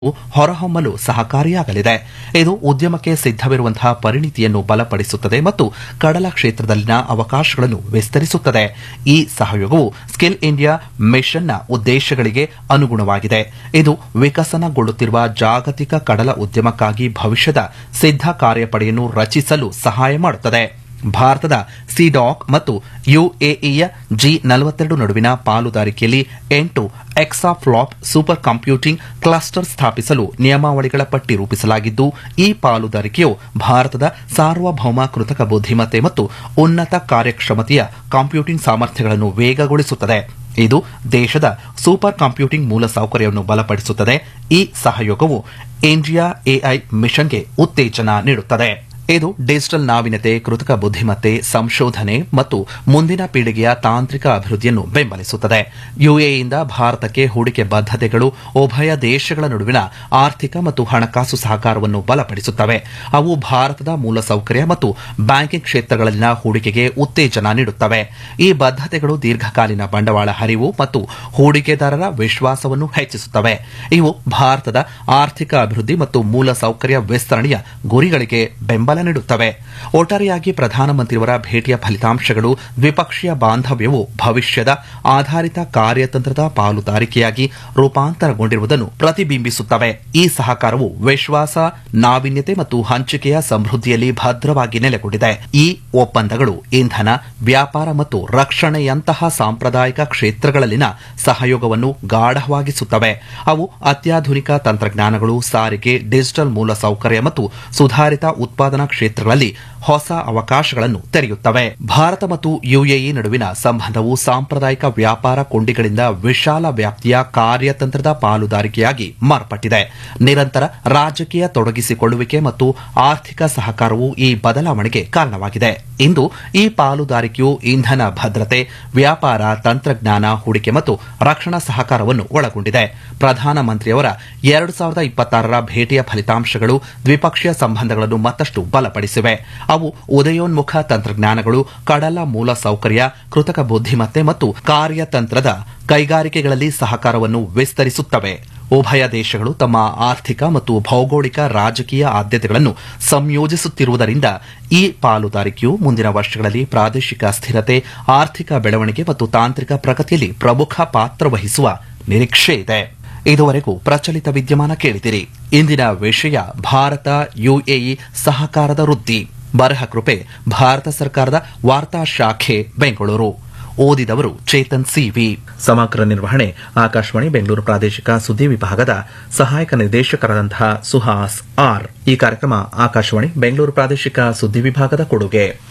ಹೊರಹೊಮ್ಮಲು ಸಹಕಾರಿಯಾಗಲಿದೆ ಇದು ಉದ್ಯಮಕ್ಕೆ ಸಿದ್ಧವಿರುವಂತಹ ಪರಿಣಿತಿಯನ್ನು ಬಲಪಡಿಸುತ್ತದೆ ಮತ್ತು ಕಡಲ ಕ್ಷೇತ್ರದಲ್ಲಿನ ಅವಕಾಶಗಳನ್ನು ವಿಸ್ತರಿಸುತ್ತದೆ ಈ ಸಹಯೋಗವು ಸ್ಕಿಲ್ ಇಂಡಿಯಾ ಮಿಷನ್ನ ಉದ್ದೇಶಗಳಿಗೆ ಅನುಗುಣವಾಗಿದೆ ಇದು ವಿಕಸನಗೊಳ್ಳುತ್ತಿರುವ ಜಾಗತಿಕ ಕಡಲ ಉದ್ಯಮಕ್ಕಾಗಿ ಭವಿಷ್ಯದ ಸಿದ್ಧ ಕಾರ್ಯಪಡೆಯನ್ನು ರಚಿಸಲು ಸಹಾಯ ಮಾಡುತ್ತದೆ ಭಾರತದ ಸಿಡಾಕ್ ಮತ್ತು ಯುಎಇಯ ಜಿ ನಲವತ್ತೆರಡು ನಡುವಿನ ಪಾಲುದಾರಿಕೆಯಲ್ಲಿ ಎಂಟು ಎಕ್ಸಾಫ್ಲಾಪ್ ಸೂಪರ್ ಕಂಪ್ಯೂಟಿಂಗ್ ಕ್ಲಸ್ಟರ್ ಸ್ಥಾಪಿಸಲು ನಿಯಮಾವಳಿಗಳ ಪಟ್ಟಿ ರೂಪಿಸಲಾಗಿದ್ದು ಈ ಪಾಲುದಾರಿಕೆಯು ಭಾರತದ ಸಾರ್ವಭೌಮ ಕೃತಕ ಬುದ್ಧಿಮತ್ತೆ ಮತ್ತು ಉನ್ನತ ಕಾರ್ಯಕ್ಷಮತೆಯ ಕಂಪ್ಯೂಟಿಂಗ್ ಸಾಮರ್ಥ್ಯಗಳನ್ನು ವೇಗಗೊಳಿಸುತ್ತದೆ ಇದು ದೇಶದ ಸೂಪರ್ ಕಂಪ್ಯೂಟಿಂಗ್ ಮೂಲಸೌಕರ್ಯವನ್ನು ಬಲಪಡಿಸುತ್ತದೆ ಈ ಸಹಯೋಗವು ಇಂಡಿಯಾ ಎಐ ಮಿಷನ್ಗೆ ಉತ್ತೇಜನ ನೀಡುತ್ತದೆ ಇದು ಡಿಜಿಟಲ್ ನಾವೀನ್ಯತೆ ಕೃತಕ ಬುದ್ಧಿಮತ್ತೆ ಸಂಶೋಧನೆ ಮತ್ತು ಮುಂದಿನ ಪೀಳಿಗೆಯ ತಾಂತ್ರಿಕ ಅಭಿವೃದ್ಧಿಯನ್ನು ಬೆಂಬಲಿಸುತ್ತದೆ ಯುಎಇಯಿಂದ ಭಾರತಕ್ಕೆ ಹೂಡಿಕೆ ಬದ್ಧತೆಗಳು ಉಭಯ ದೇಶಗಳ ನಡುವಿನ ಆರ್ಥಿಕ ಮತ್ತು ಹಣಕಾಸು ಸಹಕಾರವನ್ನು ಬಲಪಡಿಸುತ್ತವೆ ಅವು ಭಾರತದ ಮೂಲಸೌಕರ್ಯ ಮತ್ತು ಬ್ಯಾಂಕಿಂಗ್ ಕ್ಷೇತ್ರಗಳಲ್ಲಿನ ಹೂಡಿಕೆಗೆ ಉತ್ತೇಜನ ನೀಡುತ್ತವೆ ಈ ಬದ್ಧತೆಗಳು ದೀರ್ಘಕಾಲೀನ ಬಂಡವಾಳ ಹರಿವು ಮತ್ತು ಹೂಡಿಕೆದಾರರ ವಿಶ್ವಾಸವನ್ನು ಹೆಚ್ಚಿಸುತ್ತವೆ ಇವು ಭಾರತದ ಆರ್ಥಿಕ ಅಭಿವೃದ್ಧಿ ಮತ್ತು ಮೂಲಸೌಕರ್ಯ ವಿಸ್ತರಣೆಯ ಗುರಿಗಳಿಗೆ ಬೆಂಬಲ ನೀಡುತ್ತವೆ ಒಟ್ಟಾರೆಯಾಗಿ ಪ್ರಧಾನಮಂತ್ರಿಯವರ ಭೇಟಿಯ ಫಲಿತಾಂಶಗಳು ದ್ವಿಪಕ್ಷೀಯ ಬಾಂಧವ್ಯವು ಭವಿಷ್ಯದ ಆಧಾರಿತ ಕಾರ್ಯತಂತ್ರದ ಪಾಲುದಾರಿಕೆಯಾಗಿ ರೂಪಾಂತರಗೊಂಡಿರುವುದನ್ನು ಪ್ರತಿಬಿಂಬಿಸುತ್ತವೆ ಈ ಸಹಕಾರವು ವಿಶ್ವಾಸ ನಾವೀನ್ಯತೆ ಮತ್ತು ಹಂಚಿಕೆಯ ಸಮೃದ್ಧಿಯಲ್ಲಿ ಭದ್ರವಾಗಿ ನೆಲೆಗೊಂಡಿದೆ ಈ ಒಪ್ಪಂದಗಳು ಇಂಧನ ವ್ಯಾಪಾರ ಮತ್ತು ರಕ್ಷಣೆಯಂತಹ ಸಾಂಪ್ರದಾಯಿಕ ಕ್ಷೇತ್ರಗಳಲ್ಲಿನ ಸಹಯೋಗವನ್ನು ಗಾಢವಾಗಿಸುತ್ತವೆ ಅವು ಅತ್ಯಾಧುನಿಕ ತಂತ್ರಜ್ಞಾನಗಳು ಸಾರಿಗೆ ಡಿಜಿಟಲ್ ಮೂಲಸೌಕರ್ಯ ಮತ್ತು ಸುಧಾರಿತ ಉತ್ಪಾದನಾ ಕ್ಷೇತ್ರಗಳಲ್ಲಿ ಹೊಸ ಅವಕಾಶಗಳನ್ನು ತೆರೆಯುತ್ತವೆ ಭಾರತ ಮತ್ತು ಯುಎಇ ನಡುವಿನ ಸಂಬಂಧವು ಸಾಂಪ್ರದಾಯಿಕ ವ್ಯಾಪಾರ ಕೊಂಡಿಗಳಿಂದ ವಿಶಾಲ ವ್ಯಾಪ್ತಿಯ ಕಾರ್ಯತಂತ್ರದ ಪಾಲುದಾರಿಕೆಯಾಗಿ ಮಾರ್ಪಟ್ಟಿದೆ ನಿರಂತರ ರಾಜಕೀಯ ತೊಡಗಿಸಿಕೊಳ್ಳುವಿಕೆ ಮತ್ತು ಆರ್ಥಿಕ ಸಹಕಾರವು ಈ ಬದಲಾವಣೆಗೆ ಕಾರಣವಾಗಿದೆ ಇಂದು ಈ ಪಾಲುದಾರಿಕೆಯು ಇಂಧನ ಭದ್ರತೆ ವ್ಯಾಪಾರ ತಂತ್ರಜ್ಞಾನ ಹೂಡಿಕೆ ಮತ್ತು ರಕ್ಷಣಾ ಸಹಕಾರವನ್ನು ಒಳಗೊಂಡಿದೆ ಪ್ರಧಾನಮಂತ್ರಿಯವರ ಎರಡು ಸಾವಿರದ ಇಪ್ಪತ್ತಾರರ ಭೇಟಿಯ ಫಲಿತಾಂಶಗಳು ದ್ವಿಪಕ್ಷೀಯ ಸಂಬಂಧಗಳನ್ನು ಮತ್ತಷ್ಟು ಬಲಪಡಿಸಿವೆ ಅವು ಉದಯೋನ್ಮುಖ ತಂತ್ರಜ್ಞಾನಗಳು ಕಡಲ ಮೂಲ ಸೌಕರ್ಯ ಕೃತಕ ಬುದ್ಧಿಮತ್ತೆ ಮತ್ತು ಕಾರ್ಯತಂತ್ರದ ಕೈಗಾರಿಕೆಗಳಲ್ಲಿ ಸಹಕಾರವನ್ನು ವಿಸ್ತರಿಸುತ್ತವೆ ಉಭಯ ದೇಶಗಳು ತಮ್ಮ ಆರ್ಥಿಕ ಮತ್ತು ಭೌಗೋಳಿಕ ರಾಜಕೀಯ ಆದ್ಯತೆಗಳನ್ನು ಸಂಯೋಜಿಸುತ್ತಿರುವುದರಿಂದ ಈ ಪಾಲುದಾರಿಕೆಯು ಮುಂದಿನ ವರ್ಷಗಳಲ್ಲಿ ಪ್ರಾದೇಶಿಕ ಸ್ಥಿರತೆ ಆರ್ಥಿಕ ಬೆಳವಣಿಗೆ ಮತ್ತು ತಾಂತ್ರಿಕ ಪ್ರಗತಿಯಲ್ಲಿ ಪ್ರಮುಖ ಪಾತ್ರ ವಹಿಸುವ ನಿರೀಕ್ಷೆ ಇದೆ ಇದುವರೆಗೂ ಪ್ರಚಲಿತ ವಿದ್ಯಮಾನ ಕೇಳಿದಿರಿ ಇಂದಿನ ವಿಷಯ ಭಾರತ ಯುಎಇ ಸಹಕಾರದ ವೃದ್ಧಿ ಬರಹ ಕೃಪೆ ಭಾರತ ಸರ್ಕಾರದ ವಾರ್ತಾ ಶಾಖೆ ಬೆಂಗಳೂರು ಓದಿದವರು ಚೇತನ್ ಸಿವಿ ಸಮಗ್ರ ನಿರ್ವಹಣೆ ಆಕಾಶವಾಣಿ ಬೆಂಗಳೂರು ಪ್ರಾದೇಶಿಕ ಸುದ್ದಿ ವಿಭಾಗದ ಸಹಾಯಕ ನಿರ್ದೇಶಕರಾದಂತಹ ಸುಹಾಸ್ ಆರ್ ಈ ಕಾರ್ಯಕ್ರಮ ಆಕಾಶವಾಣಿ ಬೆಂಗಳೂರು ಪ್ರಾದೇಶಿಕ ಸುದ್ದಿ ವಿಭಾಗದ ಕೊಡುಗೆ